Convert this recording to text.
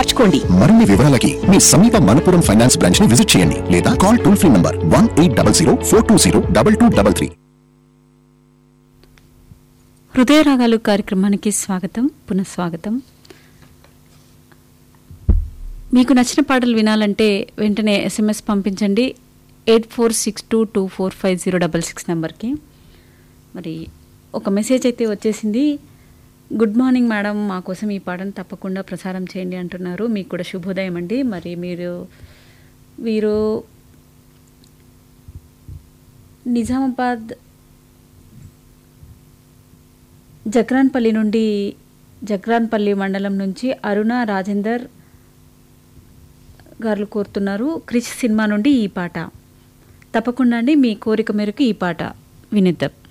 మార్చుకోండి మరిన్ని వివరాలకి మీ సమీప మనపురం ఫైనాన్స్ బ్రాంచ్ ని విజిట్ చేయండి లేదా call toll free number one eight double zero four two zero double two double three హృదయ రాగాలు కార్యక్రమానికి స్వాగతం పునఃస్వాగతం మీకు నచ్చిన పాటలు వినాలంటే వెంటనే ఎస్ఎంఎస్ పంపించండి eight four six two two four five zero double six నెంబర్కి మరి ఒక మెసేజ్ అయితే వచ్చేసింది గుడ్ మార్నింగ్ మేడం మా కోసం ఈ పాటను తప్పకుండా ప్రసారం చేయండి అంటున్నారు మీకు కూడా శుభోదయం అండి మరి మీరు వీరు నిజామాబాద్ జక్రాన్పల్లి నుండి జక్రాన్పల్లి మండలం నుంచి అరుణ రాజేందర్ గారు కోరుతున్నారు క్రిష్ సినిమా నుండి ఈ పాట తప్పకుండా అండి మీ కోరిక మేరకు ఈ పాట వినిద్దాం